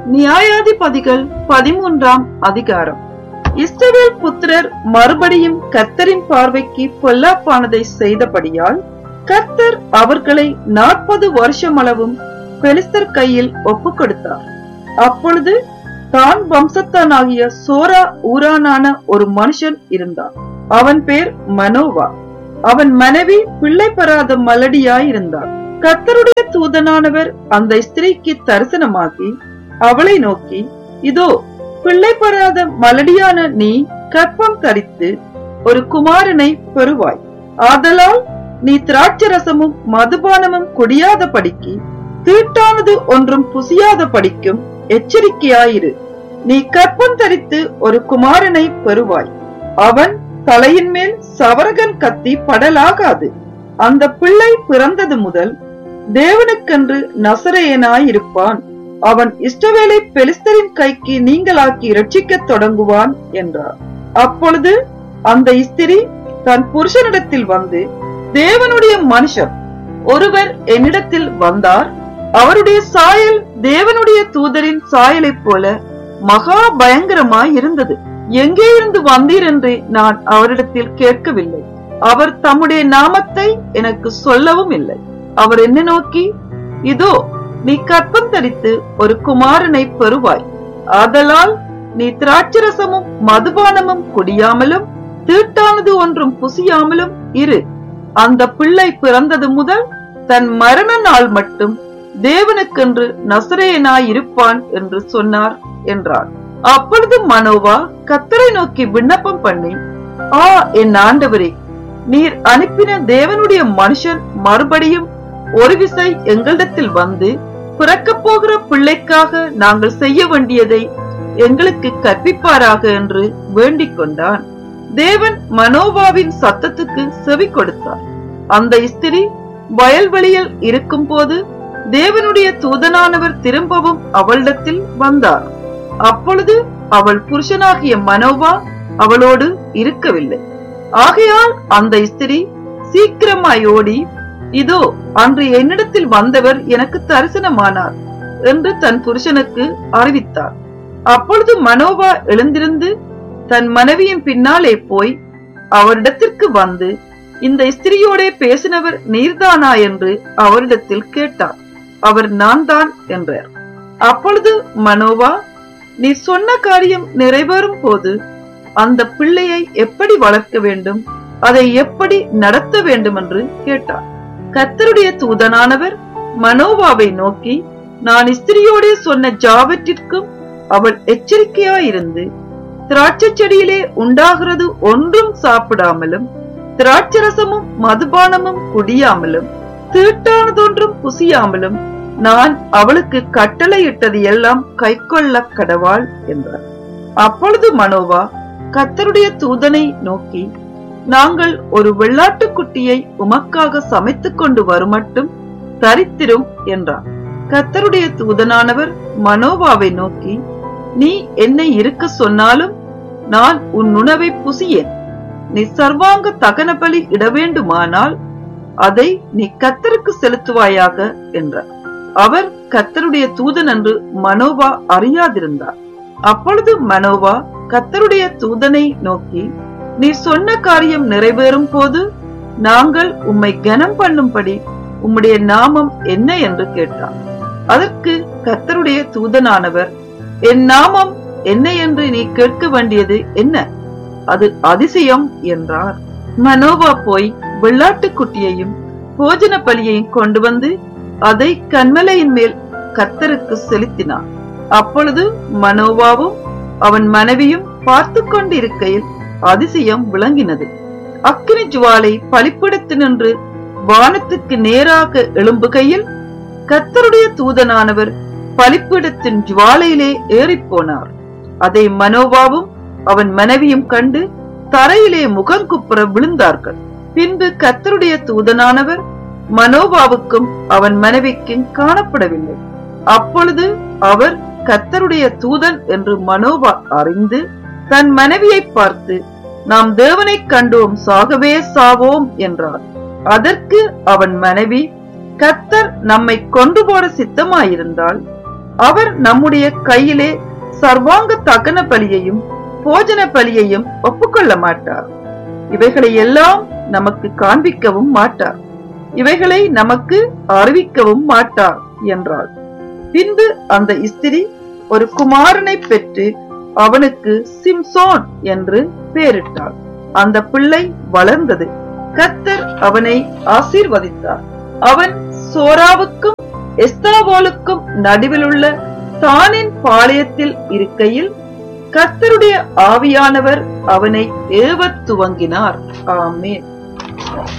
நியாயாதிபதிகள் பதிமூன்றாம் அதிகாரம் இஸ்ரவேல் புத்திரர் மறுபடியும் கர்த்தரின் பார்வைக்கு பொல்லாப்பானதை செய்தபடியால் கர்த்தர் அவர்களை நாற்பது வருஷமளவும் பெலிஸ்தர் கையில் ஒப்புக் கொடுத்தார் அப்பொழுது தான் வம்சத்தானாகிய சோரா ஊரானான ஒரு மனுஷன் இருந்தான் அவன் பேர் மனோவா அவன் மனைவி பிள்ளை பெறாத மலடியாயிருந்தாள் கர்த்தருடைய தூதனானவர் அந்த ஸ்திரீக்கு தரிசனமாகி அவளை நோக்கி இதோ பிள்ளை பெறாத மலடியான நீ கற்பம் தரித்து ஒரு குமாரனை பெறுவாய் ஆதலால் நீ திராட்சரசமும் மதுபானமும் குடியாத படிக்கு தீட்டானது ஒன்றும் புசியாத படிக்கும் எச்சரிக்கையாயிரு நீ கற்பம் தரித்து ஒரு குமாரனை பெறுவாய் அவன் தலையின் மேல் சவரகன் கத்தி படலாகாது அந்த பிள்ளை பிறந்தது முதல் தேவனுக்கென்று நசரேயனாயிருப்பான் அவன் இஷ்டவேலை பெலிஸ்தரின் கைக்கு நீங்களாக்கி ரட்சிக்கத் தொடங்குவான் என்றார் அப்பொழுது அந்த ஸ்திரி தன் புருஷனிடத்தில் வந்து தேவனுடைய மனுஷன் ஒருவர் என்னிடத்தில் வந்தார் அவருடைய சாயல் தேவனுடைய தூதரின் சாயலைப் போல மகா பயங்கரமாய் இருந்தது எங்கே இருந்து வந்தீர் என்று நான் அவரிடத்தில் கேட்கவில்லை அவர் தம்முடைய நாமத்தை எனக்கு சொல்லவும் இல்லை அவர் என்ன நோக்கி இதோ நீ கற்பம் தரித்து ஒரு குமாரனை பெறுவாய் ஆதலால் நீ திராட்சரசமும் மதுபானமும் குடியாமலும் தீட்டானது ஒன்றும் புசியாமலும் இரு அந்த பிள்ளை பிறந்தது முதல் தன் மரண நாள் மட்டும் தேவனுக்கென்று நசரேயனாயிருப்பான் என்று சொன்னார் என்றார் அப்பொழுது மனோவா கத்தரை நோக்கி விண்ணப்பம் பண்ணி ஆ என் ஆண்டவரே நீர் அனுப்பின தேவனுடைய மனுஷன் மறுபடியும் ஒரு விசை எங்களிடத்தில் வந்து பிறக்கப் போகிற பிள்ளைக்காக நாங்கள் செய்ய வேண்டியதை எங்களுக்கு கற்பிப்பாராக என்று வேண்டிக் கொண்டான் தேவன் மனோவாவின் சத்தத்துக்கு செவி கொடுத்தார் அந்த ஸ்திரி வயல்வெளியில் இருக்கும் போது தேவனுடைய தூதனானவர் திரும்பவும் அவளிடத்தில் வந்தார் அப்பொழுது அவள் புருஷனாகிய மனோவா அவளோடு இருக்கவில்லை ஆகையால் அந்த ஸ்திரி சீக்கிரமாய் ஓடி இதோ அன்று என்னிடத்தில் வந்தவர் எனக்கு தரிசனமானார் என்று தன் புருஷனுக்கு அறிவித்தார் அப்பொழுது மனோவா எழுந்திருந்து தன் மனைவியின் பின்னாலே போய் அவரிடத்திற்கு வந்து இந்த ஸ்திரியோடே பேசினவர் நீர்தானா என்று அவரிடத்தில் கேட்டார் அவர் நான் தான் என்றார் அப்பொழுது மனோவா நீ சொன்ன காரியம் நிறைவேறும் போது அந்த பிள்ளையை எப்படி வளர்க்க வேண்டும் அதை எப்படி நடத்த வேண்டும் என்று கேட்டார் கத்தருடைய தூதனானவர் மனோவாவை நோக்கி நான் ஸ்திரியோடே சொன்ன ஜாவற்றிற்கும் அவள் எச்சரிக்கையாயிருந்து திராட்சை செடியிலே உண்டாகிறது ஒன்றும் சாப்பிடாமலும் திராட்சரசமும் மதுபானமும் குடியாமலும் தீட்டானதொன்றும் புசியாமலும் நான் அவளுக்கு கட்டளையிட்டது எல்லாம் கைக்கொள்ள கடவாள் என்றார் அப்பொழுது மனோவா கத்தருடைய தூதனை நோக்கி நாங்கள் ஒரு வெள்ளாட்டுக்குட்டியை உமக்காக சமைத்துக் கொண்டு வருமட்டும் தரித்திரும் என்றார் கத்தருடைய தூதனானவர் மனோவாவை நோக்கி நீ என்னை இருக்க சொன்னாலும் நான் உன் உணவை புசியேன் நீ சர்வாங்க தகன பலி இட வேண்டுமானால் அதை நீ கத்தருக்கு செலுத்துவாயாக என்றார் அவர் கத்தருடைய தூதன் என்று மனோவா அறியாதிருந்தார் அப்பொழுது மனோவா கத்தருடைய தூதனை நோக்கி நீ சொன்ன காரியம் நிறைவேறும் போது நாங்கள் உம்மை கனம் பண்ணும்படி உம்முடைய நாமம் என்ன என்று கேட்டார் அதற்கு கத்தருடைய தூதனானவர் என் நாமம் என்ன என்று நீ கேட்க வேண்டியது என்ன அது அதிசயம் என்றார் மனோவா போய் வெள்ளாட்டுக்குட்டியையும் போஜன பலியையும் கொண்டு வந்து அதை கண்மலையின் மேல் கத்தருக்கு செலுத்தினான் அப்பொழுது மனோவாவும் அவன் மனைவியும் பார்த்து கொண்டிருக்கையில் அதிசயம் விளங்கினது அக்கினி ஜுவாலை பலிப்பிடத்து நின்று வானத்துக்கு நேராக எழும்புகையில் கத்தருடைய தூதனானவர் பலிப்பிடத்தின் ஜுவாலையிலே ஏறிப்போனார் அதை மனோவாவும் அவன் மனைவியும் கண்டு தரையிலே முகங்குப்புற விழுந்தார்கள் பின்பு கத்தருடைய தூதனானவர் மனோவாவுக்கும் அவன் மனைவிக்கும் காணப்படவில்லை அப்பொழுது அவர் கத்தருடைய தூதன் என்று மனோவா அறிந்து தன் மனைவியை பார்த்து நாம் தேவனை கண்டோம் சாகவே சாவோம் என்றார் அதற்கு அவன் மனைவி கத்தர் நம்மை கொண்டு போட சித்தமாயிருந்தால் அவர் நம்முடைய கையிலே சர்வாங்க தகன பலியையும் போஜன பலியையும் ஒப்புக்கொள்ள மாட்டார் இவைகளை எல்லாம் நமக்கு காண்பிக்கவும் மாட்டார் இவைகளை நமக்கு அறிவிக்கவும் மாட்டார் என்றாள் பின்பு அந்த ஸ்திரி ஒரு குமாரனை பெற்று அவனுக்கு சிம்சோன் என்று பெயரிட்டார் அந்த பிள்ளை வளர்ந்தது கத்தர் அவனை ஆசீர்வதித்தார் அவன் சோராவுக்கும் எஸ்தாவோலுக்கும் நடுவிலுள்ள தானின் பாளையத்தில் இருக்கையில் கர்த்தருடைய ஆவியானவர் அவனை ஏவத் துவங்கினார் ஆமேன்